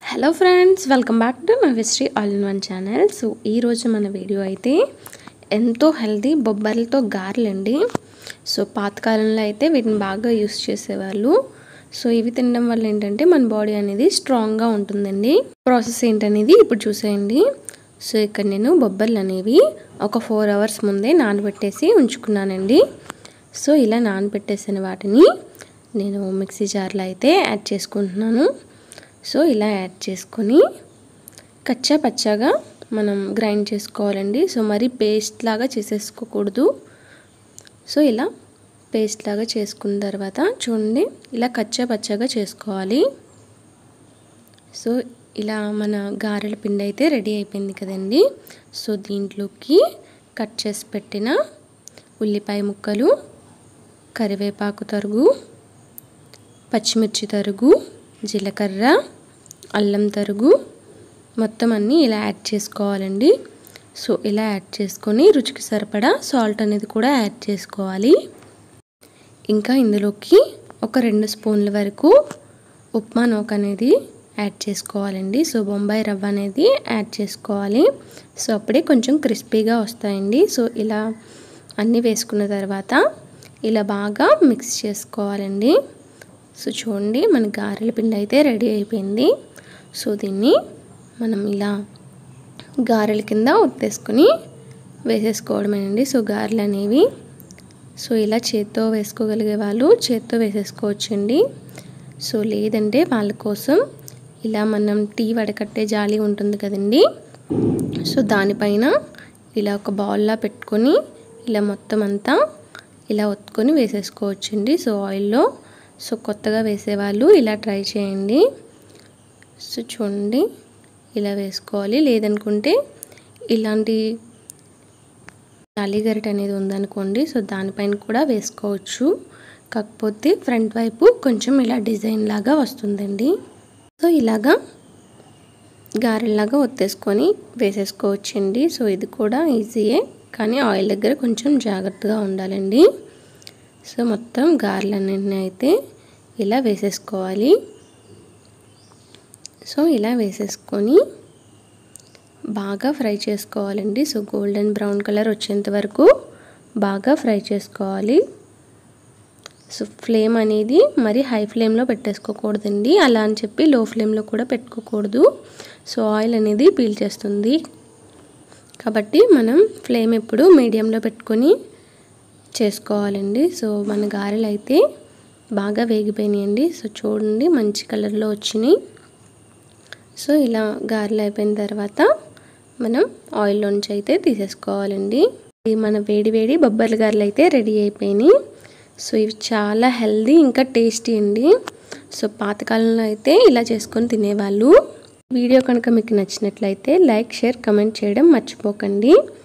hello friends welcome back to my history all in one channel so ఈరోజు మన video అయితే ఎంతో healthy బొబ్బర్లతో గారెలండి సో పాతకాలంలో అయితే వీటిని బాగా యూస్ చేసేవాళ్ళు సో ఇవి తినడం వల్ల ఏంటంటే మన బాడీ అనేది స్ట్రాంగ్గా ఉంటుందండి ప్రాసెస్ ఏంటనేది ఇప్పుడు చూసేయండి సో ఇక్కడ నేను బొబ్బర్లు అనేవి ఒక ఫోర్ అవర్స్ ముందే నానబెట్టేసి ఉంచుకున్నానండి సో ఇలా నానబెట్టేసిన వాటిని నేను మిక్సీ జార్లో అయితే యాడ్ చేసుకుంటున్నాను సో ఇలా యాడ్ చేసుకొని కచ్చా పచ్చాగా మనం గ్రైండ్ చేసుకోవాలండి సో మరి పేస్ట్ లాగా చేసేసుకోకూడదు సో ఇలా పేస్ట్ లాగా చేసుకున్న తర్వాత చూడండి ఇలా కచ్చా పచ్చాగా చేసుకోవాలి సో ఇలా మన గారెల పిండి అయితే రెడీ అయిపోయింది కదండి సో దీంట్లోకి కట్ చేసి పెట్టిన ఉల్లిపాయ ముక్కలు కరివేపాకు తరుగు పచ్చిమిర్చి తరుగు జీలకర్ర అల్లం తరుగు మొత్తం అన్నీ ఇలా యాడ్ చేసుకోవాలండి సో ఇలా యాడ్ చేసుకొని రుచికి సరిపడా సాల్ట్ అనేది కూడా యాడ్ చేసుకోవాలి ఇంకా ఇందులోకి ఒక రెండు స్పూన్ల వరకు ఉప్మా నూక అనేది యాడ్ చేసుకోవాలండి సో బొంబాయి రవ్వ అనేది యాడ్ చేసుకోవాలి సో అప్పుడే కొంచెం క్రిస్పీగా వస్తాయండి సో ఇలా అన్నీ వేసుకున్న తర్వాత ఇలా బాగా మిక్స్ చేసుకోవాలండి సో చూడండి మన గారెల పిండి అయితే రెడీ అయిపోయింది సో దీన్ని మనం ఇలా గారెల కింద ఒత్తేసుకొని వేసేసుకోవడమేనండి సో గారెలు అనేవి సో ఇలా చేత్తో వేసుకోగలిగే వాళ్ళు చేత్తో వేసేసుకోవచ్చండి సో లేదంటే వాళ్ళ కోసం ఇలా మనం టీ వడకట్టే జాలి ఉంటుంది కదండి సో దానిపైన ఇలా ఒక బౌల్లా పెట్టుకొని ఇలా మొత్తం అంతా ఇలా ఒత్తుకొని వేసేసుకోవచ్చండి సో ఆయిల్లో సో కొత్తగా వేసేవాళ్ళు ఇలా ట్రై చేయండి సో చూడండి ఇలా వేసుకోవాలి లేదనుకుంటే ఇలాంటి గరిట అనేది ఉందనుకోండి సో దానిపైన కూడా వేసుకోవచ్చు కాకపోతే ఫ్రంట్ వైపు కొంచెం ఇలా డిజైన్ లాగా వస్తుందండి సో ఇలాగా గారెలాగా ఒత్తేసుకొని వేసేసుకోవచ్చండి సో ఇది కూడా ఈజీయే కానీ ఆయిల్ దగ్గర కొంచెం జాగ్రత్తగా ఉండాలండి సో మొత్తం గారెలన్నింటినీ అయితే ఇలా వేసేసుకోవాలి సో ఇలా వేసేసుకొని బాగా ఫ్రై చేసుకోవాలండి సో గోల్డెన్ బ్రౌన్ కలర్ వచ్చేంత వరకు బాగా ఫ్రై చేసుకోవాలి సో ఫ్లేమ్ అనేది మరి హై ఫ్లేమ్లో పెట్టేసుకోకూడదండి అలా అని చెప్పి లో ఫ్లేమ్లో కూడా పెట్టుకోకూడదు సో ఆయిల్ అనేది పీల్చేస్తుంది కాబట్టి మనం ఫ్లేమ్ ఎప్పుడు మీడియంలో పెట్టుకొని చేసుకోవాలండి సో మన గారెలు అయితే బాగా వేగిపోయినాయండి సో చూడండి మంచి కలర్లో వచ్చినాయి సో ఇలా గారెలు అయిపోయిన తర్వాత మనం ఆయిల్లోంచి అయితే తీసేసుకోవాలండి మన వేడి వేడి బొబ్బర్ల గారెలు అయితే రెడీ అయిపోయినాయి సో ఇవి చాలా హెల్దీ ఇంకా టేస్టీ అండి సో పాతకాలంలో అయితే ఇలా చేసుకొని తినేవాళ్ళు వీడియో కనుక మీకు నచ్చినట్లయితే లైక్ షేర్ కమెంట్ చేయడం మర్చిపోకండి